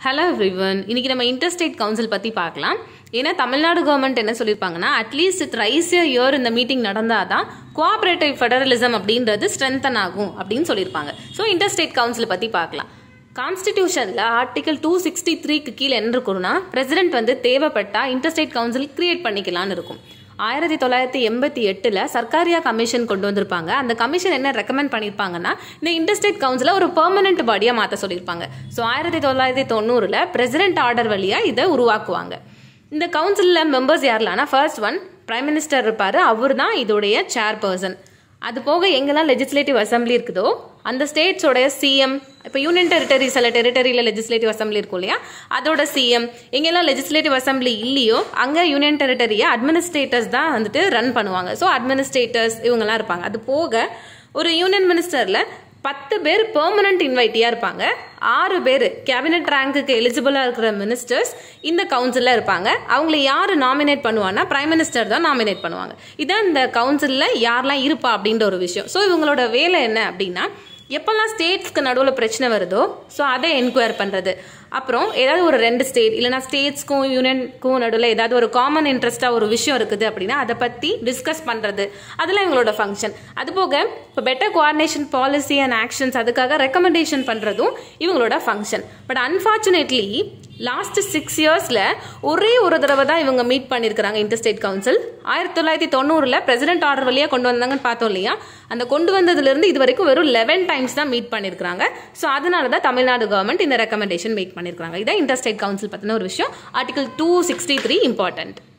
hello everyone இன்னைக்கு நம்ம interstate council பற்றி பார்க்கலாம் ஏன்னா தமிழ்நாடு கவர்மெண்ட் என்ன சொல்லியிருப்பாங்கன்னா அட்லீஸ்ட் த்ரைஸ் இயர் இந்த மீட்டிங் நடந்தால் தான் கோஆப்ரேட்டிவ் ஃபெடரலிசம் அப்படின்றது ஸ்ட்ரென்தன் ஆகும் அப்படின்னு சொல்லியிருப்பாங்க ஸோ இன்டர்ஸ்டேட் கவுன்சில் பற்றி பார்க்கலாம் கான்ஸ்டிடியூஷனில் ஆர்டிகல் டூ சிக்ஸ்டி த்ரீக்கு கீழே என்ன இருக்குன்னா பிரசிடென்ட் வந்து தேவைப்பட்டா இன்டர்ஸ்டேட் கவுன்சில் கிரியேட் பண்ணிக்கலாம்னு இருக்கும் ஆயிரத்தி தொள்ளாயிரத்தி எண்பத்தி எட்டில் சர்க்காரியா கமிஷன் கொண்டு வந்திருப்பாங்க அந்த கமிஷன் என்ன ரெக்கமெண்ட் பண்ணியிருப்பாங்கன்னா இந்த இன்டர்ஸ்டேட் கவுன்சிலை ஒரு பெர்மனன்ட் பாடியாக மாற்ற சொல்லியிருப்பாங்க ஸோ ஆயிரத்தி தொள்ளாயிரத்தி தொண்ணூறில் பிரசிடென்ட் ஆர்டர் வழியாக இதை உருவாக்குவாங்க இந்த கவுன்சிலில் மெம்பர்ஸ் யாரெல்லாம்னா ஃபர்ஸ்ட் ஒன் பிரைம் மினிஸ்டர் இருப்பார் அவர் தான் இதோடைய சேர்பர்சன் அது போக எங்கெல்லாம் லெஜிஸ்லேட்டிவ் அசம்பிளி இருக்குதோ அந்த ஸ்டேட்ஸோடைய சிஎம் இப்போ யூனியன் டெரிட்டரி சில டெரிட்டரியில் லெஜிஸ்லேட்டிவ் அசம்பிளி இருக்கும் இல்லையா அதோட சிஎம் எங்கெல்லாம் லெஜிஸ்லேட்டிவ் அசம்பிளி இல்லையோ அங்கே யூனியன் டெரிட்டரியை அட்மினிஸ்ட்ரேட்டர்ஸ் தான் வந்துட்டு ரன் பண்ணுவாங்க ஸோ அட்மினிஸ்ட்ரேட்டர்ஸ் இவங்கெல்லாம் இருப்பாங்க அது போக ஒரு யூனியன் மினிஸ்டரில் பத்து பேர் பெர்மனன்ட் இன்வைட்டியாக இருப்பாங்க ஆறு பேர் கேபினட் ரேங்க்குக்கு எலிஜிபிளாக இருக்கிற மினிஸ்டர்ஸ் இந்த கவுன்சிலில் இருப்பாங்க அவங்கள யார் நாமினேட் பண்ணுவாங்கன்னா பிரைம் மினிஸ்டர் தான் நாமினேட் பண்ணுவாங்க இதான் இந்த கவுன்சிலில் யாரெல்லாம் இருப்பா அப்படின்ற ஒரு விஷயம் ஸோ இவங்களோட வேலை என்ன அப்படின்னா எப்போல்லாம் ஸ்டேட்ஸ்க்கு நடுவில் பிரச்சனை வருதோ ஸோ அதை என்கொயர் பண்ணுறது அப்புறம் ஏதாவது ஒரு ரெண்டு ஸ்டேட் இல்லைனா ஸ்டேட்ஸ்க்கும் யூனியனுக்கும் நடுவில் ஏதாவது ஒரு காமன் இன்ட்ரெஸ்ட்டாக ஒரு விஷயம் இருக்குது அப்படின்னா அதை பற்றி டிஸ்கஸ் பண்ணுறது அதெல்லாம் எங்களோட ஃபங்க்ஷன் அது போக இப்போ better coordination policy and actions அதுக்காக ரெக்கமெண்டேஷன் பண்ணுறதும் இவங்களோட function but unfortunately last six இயர்ஸில் ஒரே ஒரு தடவை தான் இவங்க மீட் பண்ணியிருக்கிறாங்க இன்டர்ஸ்டேட் கவுன்சில் ஆயிரத்தி தொள்ளாயிரத்தி தொண்ணூறில் பிரசிடென்ட் ஆர்டர் வழியாக கொண்டு வந்தாங்கன்னு பார்த்தோம் இல்லையா அந்த கொண்டு வந்ததுலேருந்து இது வரைக்கும் வெறும் லெவன் டைம்ஸ் தான் மீட் பண்ணியிருக்காங்க ஸோ அதனால தான் தமிழ்நாடு கவர்மெண்ட் இந்த ரெக்கமெண்டேஷன் மேக் பண்ணியிருக்காங்க இதான் இன்டர்ஸ்டேட் கவுன்சில் பற்றின ஒரு விஷயம் article two sixty three important